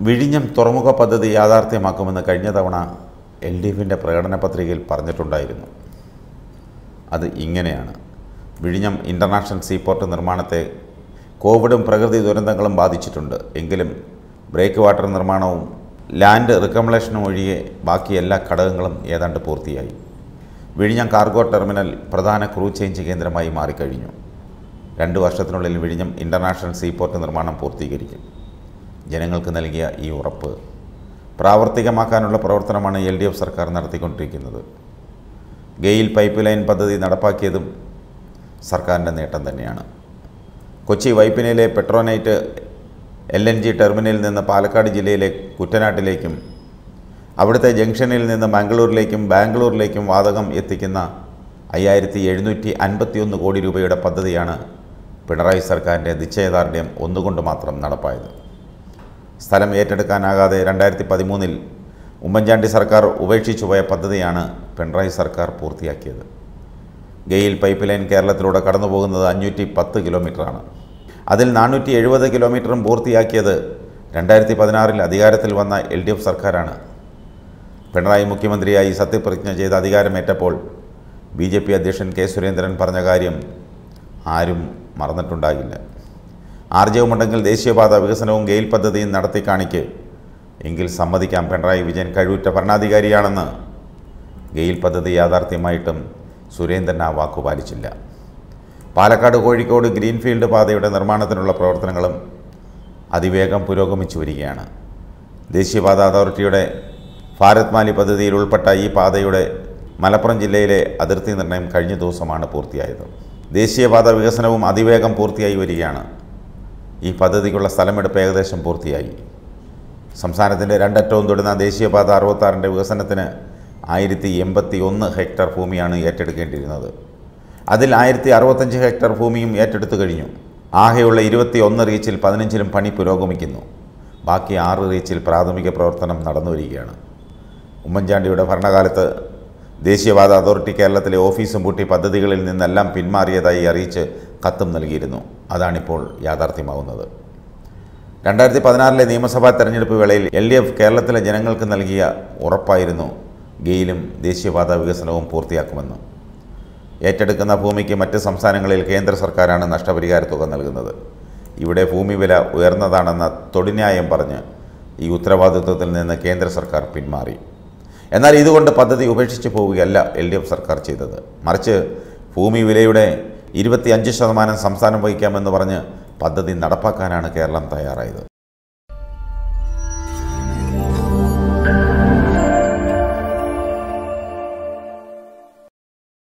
വിഴിഞ്ഞം തുറമുഖ പദ്ധതി യാഥാർത്ഥ്യമാക്കുമെന്ന് കഴിഞ്ഞ തവണ എൽ ഡി എഫിൻ്റെ പ്രകടന പത്രികയിൽ പറഞ്ഞിട്ടുണ്ടായിരുന്നു അത് ഇങ്ങനെയാണ് വിഴിഞ്ഞം ഇൻ്റർനാഷണൽ സീപോർട്ട് നിർമ്മാണത്തെ കോവിഡും പ്രകൃതി ദുരന്തങ്ങളും ബാധിച്ചിട്ടുണ്ട് എങ്കിലും ബ്രേക്ക് വാട്ടർ നിർമ്മാണവും ലാൻഡ് റിക്കമലേഷനും ഒഴികെ ബാക്കി എല്ലാ ഘടകങ്ങളും ഏതാണ്ട് പൂർത്തിയായി വിഴിഞ്ഞം കാർഗോ ടെർമിനൽ പ്രധാന ക്രൂ ചേഞ്ച് കേന്ദ്രമായി മാറിക്കഴിഞ്ഞു രണ്ട് വർഷത്തിനുള്ളിൽ വിഴിഞ്ഞം ഇൻ്റർനാഷണൽ സീപോർട്ട് നിർമ്മാണം പൂർത്തീകരിക്കും ജനങ്ങൾക്ക് നൽകിയ ഈ ഉറപ്പ് പ്രാവർത്തികമാക്കാനുള്ള പ്രവർത്തനമാണ് എൽ ഡി എഫ് സർക്കാർ നടത്തിക്കൊണ്ടിരിക്കുന്നത് ഗെയിൽ പൈപ്പ് ലൈൻ പദ്ധതി നടപ്പാക്കിയതും സർക്കാരിൻ്റെ നേട്ടം തന്നെയാണ് കൊച്ചി വൈപ്പിനിലെ പെട്രോനൈറ്റ് എൽ എൻ ജി ടെർമിനലിൽ നിന്ന് പാലക്കാട് ജില്ലയിലെ കുട്ടനാട്ടിലേക്കും അവിടുത്തെ ജംഗ്ഷനിൽ നിന്ന് മംഗളൂരിലേക്കും ബാംഗ്ലൂരിലേക്കും വാതകം എത്തിക്കുന്ന അയ്യായിരത്തി എഴുന്നൂറ്റി അൻപത്തിയൊന്ന് കോടി രൂപയുടെ പദ്ധതിയാണ് പിണറായി സർക്കാരിൻ്റെ നിശ്ചയദാർഢ്യം ഒന്നുകൊണ്ട് മാത്രം നടപ്പായത് സ്ഥലം ഏറ്റെടുക്കാനാകാതെ രണ്ടായിരത്തി പതിമൂന്നിൽ ഉമ്മൻചാണ്ടി സർക്കാർ ഉപേക്ഷിച്ചു പോയ പദ്ധതിയാണ് പിണറായി സർക്കാർ പൂർത്തിയാക്കിയത് ഗെയിൽ പൈപ്പ് ലൈൻ കേരളത്തിലൂടെ കടന്നു പോകുന്നത് അഞ്ഞൂറ്റി പത്ത് കിലോമീറ്ററാണ് അതിൽ നാനൂറ്റി എഴുപത് കിലോമീറ്ററും പൂർത്തിയാക്കിയത് രണ്ടായിരത്തി പതിനാറിൽ അധികാരത്തിൽ വന്ന എൽ ഡി എഫ് സർക്കാരാണ് പിണറായി മുഖ്യമന്ത്രിയായി സത്യപ്രതിജ്ഞ ചെയ്ത് അധികാരമേറ്റപ്പോൾ ബി ജെ പി അധ്യക്ഷൻ കെ സുരേന്ദ്രൻ പറഞ്ഞ കാര്യം ആരും മറന്നിട്ടുണ്ടാകില്ല ആർജവമുണ്ടെങ്കിൽ ദേശീയപാത വികസനവും ഗെയിൽ പദ്ധതിയും നടത്തി കാണിക്ക് എങ്കിൽ സമ്മതിക്കാം പിണറായി വിജയൻ കഴിവുറ്റ ഭരണാധികാരിയാണെന്ന് ഗെയിൽ പദ്ധതി യാഥാർത്ഥ്യമായിട്ടും സുരേന്ദ്രൻ ആ വാക്കു പാലിച്ചില്ല പാലക്കാട് കോഴിക്കോട് ഗ്രീൻഫീൽഡ് പാതയുടെ നിർമ്മാണത്തിനുള്ള പ്രവർത്തനങ്ങളും അതിവേഗം പുരോഗമിച്ചു വരികയാണ് ദേശീയപാത അതോറിറ്റിയുടെ ഭാരത് മാലി പദ്ധതിയിൽ ഉൾപ്പെട്ട ഈ പാതയുടെ മലപ്പുറം ജില്ലയിലെ അതിർത്തി നിർണ്ണയം കഴിഞ്ഞ ദിവസമാണ് പൂർത്തിയായത് ദേശീയപാത വികസനവും അതിവേഗം പൂർത്തിയായി വരികയാണ് ഈ പദ്ധതിക്കുള്ള സ്ഥലമെടുപ്പ് ഏകദേശം പൂർത്തിയായി സംസ്ഥാനത്തിൻ്റെ രണ്ടറ്റവും തൊടുന്ന ദേശീയപാത അറുപത്താറിൻ്റെ വികസനത്തിന് ആയിരത്തി എൺപത്തി ഒന്ന് ഹെക്ടർ ഭൂമിയാണ് ഏറ്റെടുക്കേണ്ടിയിരുന്നത് അതിൽ ആയിരത്തി അറുപത്തഞ്ച് ഹെക്ടർ ഭൂമിയും ഏറ്റെടുത്തു കഴിഞ്ഞു ആകെയുള്ള ഇരുപത്തി ഒന്ന് റീച്ചിൽ പതിനഞ്ചിലും പണി പുരോഗമിക്കുന്നു ബാക്കി ആറ് റീച്ചിൽ പ്രാഥമിക പ്രവർത്തനം നടന്നു വരികയാണ് ഉമ്മൻചാണ്ടിയുടെ ഭരണകാലത്ത് ദേശീയപാത അതോറിറ്റി കേരളത്തിലെ ഓഫീസും പൂട്ടി പദ്ധതികളിൽ നിന്നെല്ലാം പിന്മാറിയതായി അറിയിച്ച് കത്തും നൽകിയിരുന്നു അതാണിപ്പോൾ യാഥാർത്ഥ്യമാകുന്നത് രണ്ടായിരത്തി പതിനാറിലെ നിയമസഭാ തെരഞ്ഞെടുപ്പ് വേളയിൽ എൽ ഡി എഫ് കേരളത്തിലെ ജനങ്ങൾക്ക് നൽകിയ ഉറപ്പായിരുന്നു ഗെയിലും ദേശീയപാത വികസനവും പൂർത്തിയാക്കുമെന്ന് ഏറ്റെടുക്കുന്ന ഭൂമിക്ക് മറ്റ് സംസ്ഥാനങ്ങളിൽ കേന്ദ്ര സർക്കാരാണ് നഷ്ടപരിഹാര തുക നൽകുന്നത് ഇവിടെ ഭൂമി വില ഉയർന്നതാണെന്ന തൊടിന്യായം പറഞ്ഞ് ഈ ഉത്തരവാദിത്വത്തിൽ നിന്ന് കേന്ദ്ര സർക്കാർ പിന്മാറി എന്നാൽ ഇതുകൊണ്ട് പദ്ധതി ഉപേക്ഷിച്ച് പോവുകയല്ല എൽ ഡി എഫ് സർക്കാർ ചെയ്തത് മറിച്ച് ഭൂമി വിലയുടെ ഇരുപത്തിയഞ്ച് ശതമാനം സംസ്ഥാനം വഹിക്കാമെന്ന് പറഞ്ഞ് പദ്ധതി നടപ്പാക്കാനാണ് കേരളം തയ്യാറായത്